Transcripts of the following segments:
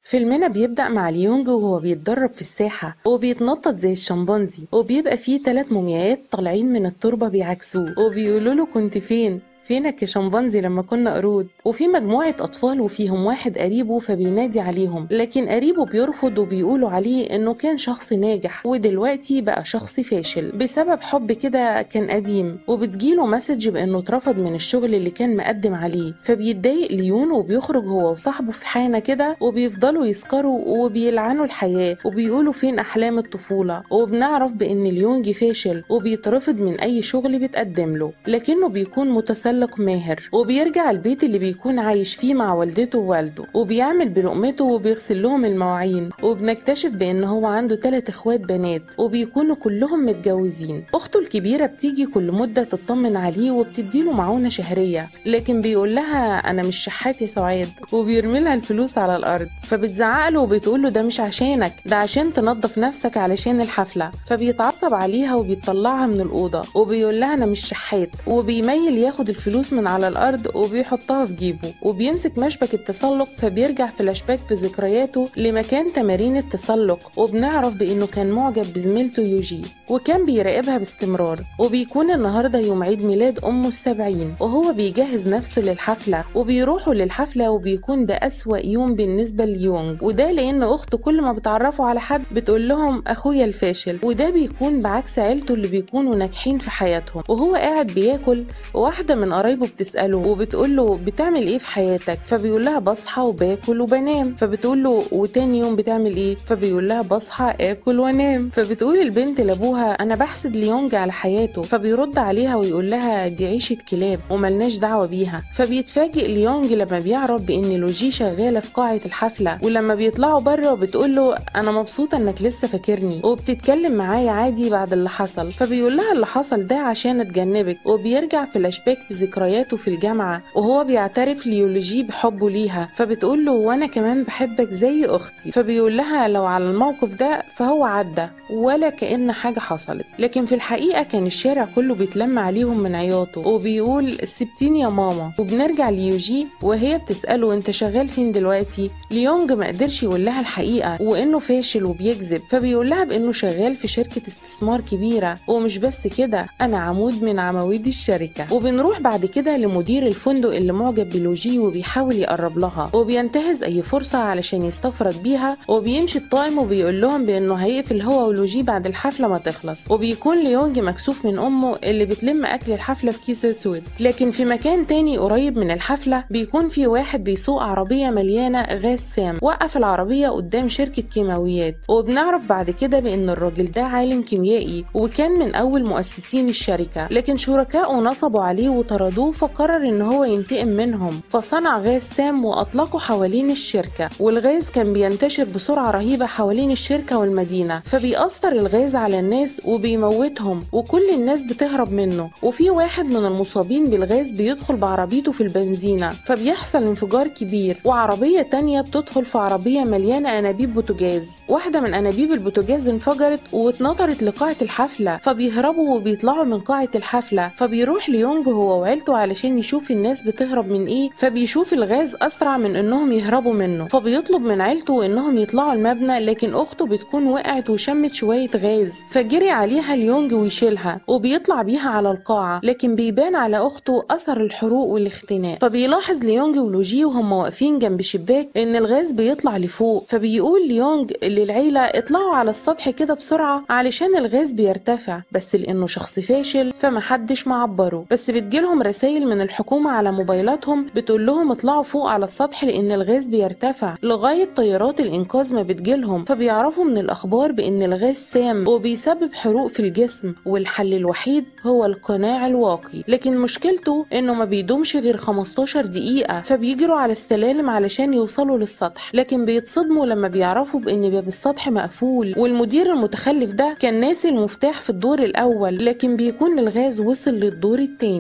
فيلمنا بيبدأ مع ليونج وهو بيتدرب في الساحة وبيتنطط زي الشمبانزي وبيبقى فيه تلات مومياوات طالعين من التربة بيعكسوه وبيقولوا له كنت فين فينك يا شمبانزي لما كنا قرود وفي مجموعة أطفال وفيهم واحد قريبه فبينادي عليهم لكن قريبه بيرفض وبيقولوا عليه إنه كان شخص ناجح ودلوقتي بقى شخص فاشل بسبب حب كده كان قديم وبتجيله مسج بإنه اترفض من الشغل اللي كان مقدم عليه فبيتضايق ليون وبيخرج هو وصاحبه في حانة كده وبيفضلوا يسكروا وبيلعنوا الحياة وبيقولوا فين أحلام الطفولة وبنعرف بإن ليونج فاشل وبيترفض من أي شغل بيتقدم له لكنه بيكون متسلق ماهر وبيرجع البيت اللي بيكون عايش فيه مع والدته ووالده وبيعمل بلقمته وبيغسل لهم المواعين وبنكتشف بإن هو عنده تلات إخوات بنات وبيكونوا كلهم متجوزين أخته الكبيرة بتيجي كل مدة تطمن عليه وبتديله معونة شهرية لكن بيقول لها أنا مش شحات يا سعاد وبيرمي لها الفلوس على الأرض فبتزعق له وبتقول له ده مش عشانك ده عشان تنظف نفسك علشان الحفلة فبيتعصب عليها وبيطلعها من الأوضة وبيقول لها أنا مش شحات وبيميل ياخد الفلوس من على الأرض وبيحطها في جيبه وبيمسك مشبك التسلق فبيرجع فلاشباك بذكرياته لمكان تمارين التسلق وبنعرف بإنه كان معجب بزميلته يوجي وكان بيراقبها باستمرار وبيكون النهاردة يوم عيد ميلاد أمه السبعين وهو بيجهز نفسه للحفلة وبيروحوا للحفلة وبيكون ده أسوأ يوم بالنسبة ليونج وده لأن أخته كل ما بتعرفوا على حد بتقول لهم أخويا الفاشل وده بيكون بعكس عيلته اللي بيكونوا ناجحين في حياتهم وهو قاعد بياكل واحدة من قرايبه بتسأله وبتقول له بتعمل إيه في حياتك فبيقول لها بصحى وباكل وبنام فبتقول له وتاني يوم بتعمل إيه فبيقول لها بصحى آكل وأنام فبتقول البنت لأبوها أنا بحسد ليونج على حياته فبيرد عليها ويقول لها دي عيشة كلاب وملناش دعوة بيها فبيتفاجئ ليونج لما بيعرف بإن لوجي شغالة في قاعة الحفلة ولما بيطلعوا بره بتقول له أنا مبسوطة إنك لسه فاكرني وبتتكلم معايا عادي بعد اللي حصل فبيقول لها اللي حصل ده عشان أتجنبك وبيرجع فلاش باك بذكرياته في الجامعة وهو بيعترف ليولوجي بحبه ليها فبتقول له وأنا كمان بحبك زي أختي فبيقول لها لو على الموقف ده فهو عدى ولا كأن حاجة حصلت لكن في الحقيقة كان الشارع كله بيتلم عليهم من عياطه وبيقول سبتيني يا ماما وبنرجع ليوجي وهي بتسأله انت شغال فين دلوقتي ليونج ما قدرش يقول لها الحقيقة وانه فاشل وبيكذب فبيقول لها بانه شغال في شركة استثمار كبيرة ومش بس كده انا عمود من عواميد الشركة وبنروح بعد كده لمدير الفندق اللي معجب بلوجي وبيحاول يقرب لها وبينتهز اي فرصة علشان يستفرد بيها وبيمشي الطاقم وبيقول لهم بانه هيقفل هو ولوجي بعد الحفلة ما تخلص وبيكون ليونج مكسوف من امه اللي بتلم اكل الحفلة في كيس اسود لكن في مكان تاني قريب من الحفلة بيكون في واحد بيسوق عربية مليانة غاز سام وقف العربية قدام شركة كيماويات وبنعرف بعد كده بان الراجل ده عالم كيميائي وكان من اول مؤسسين الشركة لكن شركائه نصبوا عليه وطردوه فقرر ان هو ينتقم منهم فصنع غاز سام واطلقه حوالين الشركة والغاز كان بينتشر بسرعة رهيبة حوالين الشركة والمدينة فبيأثر الغاز على الناس وبيموتهم وكل الناس بتهرب منه وفي واحد من المصابين بالغاز بيدخل بعربيته في البنزينة فبيحصل انفجار كبير وعربية تانية بتدخل في عربية مليانة أنابيب بوتاجاز واحدة من أنابيب البوتاجاز انفجرت واتنطرت لقاعة الحفلة فبيهربوا وبيطلعوا من قاعة الحفلة فبيروح ليونج هو وعيلته علشان يشوف الناس بتهرب من ايه فبيشوف الغاز أسرع من انهم يهربوا منه فبيطلب من عيلته انهم يطلعوا المبنى لكن أخته بتكون وقعت وشمت شوية غاز فجري عليها ليونج ويشيلها وبيطلع بيها على القاعة لكن بيبان على أخته أثر الحروق والاختناق فبيلاحظ ليونج ولوجي وهم واقفين جنب شباك إن الغاز بيطلع لفوق فبيقول ليونج للعيلة اطلعوا على السطح كده بسرعة علشان الغاز بيرتفع بس لأنه شخص فاشل فمحدش معبره بس بتجيلهم رسائل من الحكومة على موبايلاتهم بتقول لهم اطلعوا فوق على السطح لأن الغاز بيرتفع لغاية طيارات الإنقاذ ما بتجيلهم فبيعرفوا من الأخبار بإن الغاز سام وبيسبب حروق في الجسم والحل الوحيد هو القناع الواقي لكن مشكلته إنه ما بيدومش غير 15 دقيقة فبيجروا على السلالم علشان يوصلوا للسطح لكن بيتصدموا لما بيعرفوا بإن باب السطح مقفول والمدير المتخلف ده كان ناسي المفتاح في الدور الأول لكن بيكون الغاز وصل للدور التاني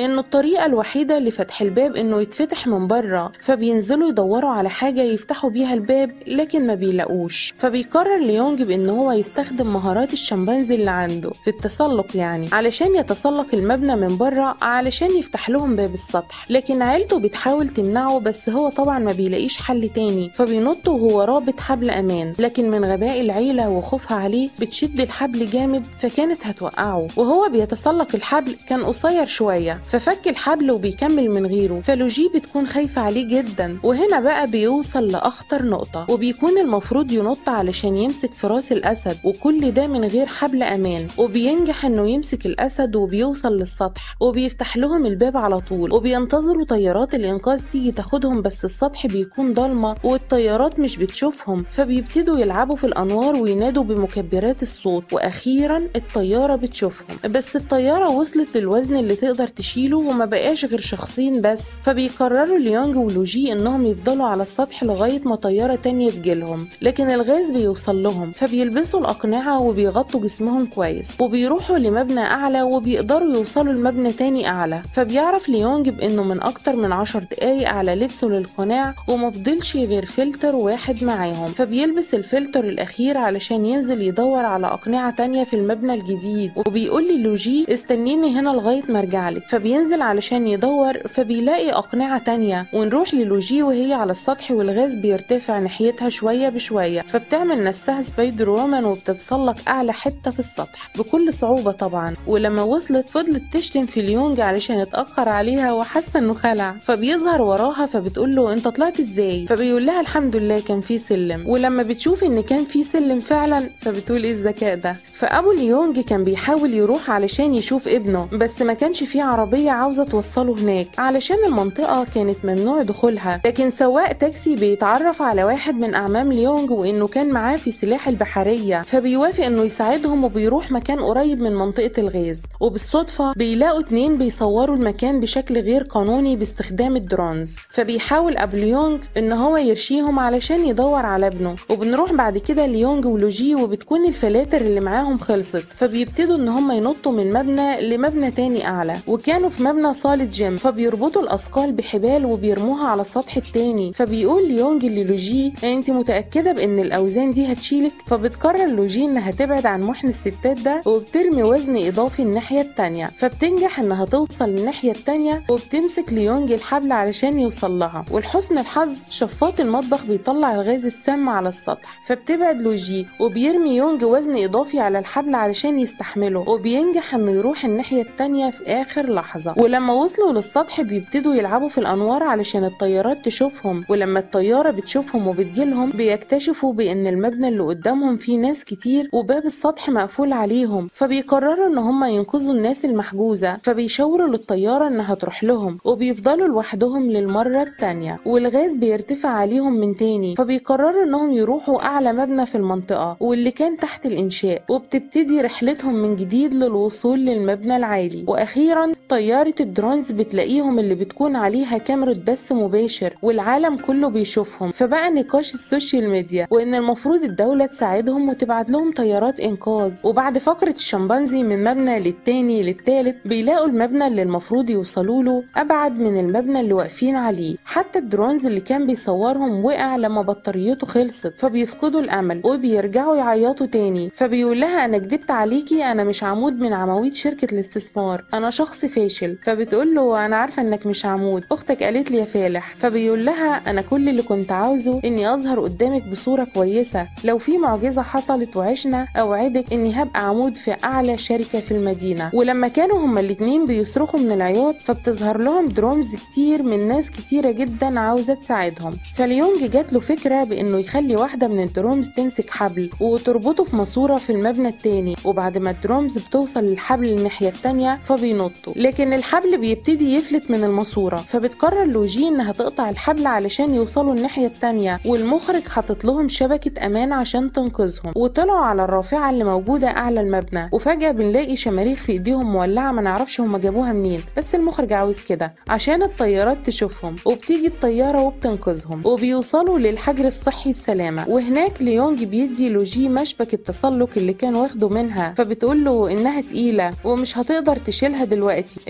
لأنه الطريقة الوحيدة لفتح الباب إنه يتفتح من بره فبينزلوا يدوروا على حاجة يفتحوا بيها الباب لكن ما بيلاقوش فبيقرر ليونج بإن هو يستخدم مهارات الشمبانزي اللي عنده في التسلق يعني علشان يتسلق المبنى من بره علشان يفتح لهم باب السطح لكن عيلته بتحاول تمنعه بس هو طبعا ما بيلاقيش حل تاني فبينط وهو رابط حبل أمان لكن من غباء العيلة وخوفها عليه بتشد الحبل جامد فكانت هتوقعه وهو بيتسلق الحبل كان قصير شوية ففك الحبل وبيكمل من غيره فلوجي بتكون خايفة عليه جدا وهنا بقى بيوصل لأخطر نقطة وبيكون المفروض ينط علشان يمسك في راس الأسد وكل ده من غير حبل أمان وبينجح إنه يمسك الأسد وبيوصل للسطح وبيفتح لهم الباب على طول وبينتظروا طيارات الإنقاذ تيجي تاخدهم بس السطح بيكون ضلمة والطيارات مش بتشوفهم فبيبتدوا يلعبوا في الأنوار وينادوا بمكبرات الصوت وأخيرا الطيارة بتشوفهم بس الطيارة وصلت للوزن اللي تقدر تشيله وما بقاش غير شخصين بس فبيقرروا ليونج ولوجي إنهم يفضلوا على السطح لغاية ما طيارة تانية تجيلهم لكن الغاز بيوصل لهم فبيلبسوا الأقنعة وبيغطوا جسمهم كويس وبيروحوا لمبنى أعلى وبيقدروا يوصلوا لمبنى تاني أعلى فبيعرف ليونج بإنه من أكتر من عشر دقايق على لبسه للقناع ومفضلش غير فلتر واحد معاهم فبيلبس الفلتر الأخير علشان ينزل يدور على أقنعة تانية في المبنى الجديد وبيقول لي لوجي استنيني هنا لغاية ما أرجعلك فبينزل علشان يدور فبيلاقي أقنعة تانية ونروح للوجي وهي على السطح والغاز بيرتفع ناحيتها شوية بشوية فبتعمل نفسها سبايدر وومن وبتتسلق أعلى حتة في السطح بكل صعوبة طبعا ولما وصلت فضلت تشتم في ليونج علشان اتأخر عليها وحاسة إنه خلع فبيظهر وراها فبتقول له أنت طلعت إزاي فبيقول لها الحمد لله كان في سلم ولما بتشوف إن كان في سلم فعلا فبتقول إيه الذكاء ده فأبو ليونج كان بيحاول يروح علشان يشوف ابنه بس ما كانش في عربية عاوزة توصله هناك علشان المنطقة كانت ممنوع دخولها لكن سواق تاكسي بيتعرف على واحد من أعمام ليونج وإنه كان معاه في سلاح البحرية فبيوافق إنه يساعدهم وبيروح مكان قريب من منطقة الغاز وبالصدفة بيلاقوا اتنين بيصوروا المكان بشكل غير قانوني باستخدام الدرونز فبيحاول أبو ليونج إن هو يرشيهم علشان يدور على ابنه وبنروح بعد كده ليونج ولوجي وبتكون الفلاتر اللي معاهم خلصت فبيبتدوا إن هم ينطوا من مبنى لمبنى تاني أعلى وكانوا في مبنى صالة جيم فبيربطوا الأثقال بحبال وبيرموها على السطح التاني فبيقول ليونج للوجي انت متأكدة بإن الأوزان دي هتشيلك فبتقرر لوجي إنها تبعد عن محن الستات ده وبترمي وزن إضافي الناحية التانية فبتنجح إنها توصل للناحية التانية وبتمسك ليونج الحبل علشان يوصل لها ولحسن الحظ شفاط المطبخ بيطلع الغاز السام على السطح فبتبعد لوجي وبيرمي يونج وزن إضافي على الحبل علشان يستحمله وبينجح إنه يروح الناحية التانية في آخر لحظة ولما وصلوا للسطح بيبتدوا يلعبوا في الأنوار علشان الطيارات تشوفهم ولما الطيارة بتشوفهم وبتجيلهم بيكتشفوا بإن المبنى اللي قدامهم فيه ناس كتير وباب السطح مقفول عليهم فبيقرروا إن هم ينقذوا الناس المحجوزة فبيشاوروا للطيارة إنها تروح لهم وبيفضلوا لوحدهم للمرة التانية والغاز بيرتفع عليهم من تاني فبيقرروا إنهم يروحوا أعلى مبنى في المنطقة واللي كان تحت الإنشاء وبتبتدي رحلتهم من جديد للوصول للمبنى العالي وأخيرا طيارة الدرونز بتلاقيهم اللي بتكون عليها كاميرا بث مباشر والعالم كله بيشوفهم فبقى نقاش السوشيال ميديا وإن المفروض الدولة تساعدهم وتبعت لهم طيارات إنقاذ وبعد فقرة الشمبانزي من مبنى للتاني للتالت بيلاقوا المبنى اللي المفروض يوصلوا له أبعد من المبنى اللي واقفين عليه حتى الدرونز اللي كان بيصورهم وقع لما بطاريته خلصت فبيفقدوا الأمل وبيرجعوا يعيطوا تاني فبيقول لها أنا كدبت عليكي أنا مش عمود من عواميد شركة الاستثمار أنا شخص فاشل فبتقول له أنا عارفة إنك مش عمود أختك قالت لي يا فالح فبيقول لها أنا كل اللي كنت عاوزه إني أظهر قدامك بصورة كويسة لو في معجزة حصلت وعشنا أوعدك إني هبقى عمود في أعلى شركة في المدينة ولما كانوا هما الاتنين بيصرخوا من العياط فبتظهر لهم درامز كتير من ناس كتيرة جدا عاوزة تساعدهم فليونج جات له فكرة بإنه يخلي واحدة من الدرومز تمسك حبل وتربطه في ماسورة في المبنى التاني وبعد ما الدرومز بتوصل للحبل الناحية التانية فبينطوا لكن الحبل بيبتدي يفلت من الماسورة فبتقرر لوجي إنها تقطع الحبل علشان يوصلوا الناحية التانية والمخرج حاطط لهم شبكة أمان عشان تنقذهم وطلعوا على الرافعة اللي موجودة أعلى المبنى وفجأة بنلاقي شماريخ في إيديهم مولعة ما نعرفش هما جابوها منين بس المخرج عاوز كده عشان الطيارات تشوفهم وبتيجي الطيارة وبتنقذهم وبيوصلوا للحجر الصحي بسلامة وهناك ليونج بيدي لوجي مشبك التسلق اللي كان واخده منها فبتقول له إنها تقيلة ومش هتقدر تشيلها دلوقتي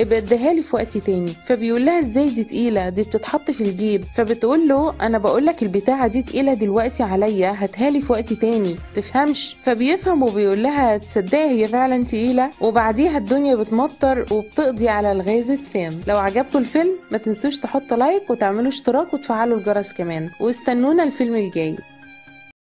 ابقى اديها لي في وقت تاني فبيقول لها ازاي دي تقيله دي بتتحط في الجيب فبتقول له انا بقول لك البتاعه دي تقيله دلوقتي عليا هاتها لي في وقت تاني تفهمش فبيفهم وبيقول لها تصدقي هي فعلا تقيله وبعديها الدنيا بتمطر وبتقضي على الغاز السام لو عجبكم الفيلم ما تنسوش تحطوا لايك وتعملوا اشتراك وتفعلوا الجرس كمان واستنونا الفيلم الجاي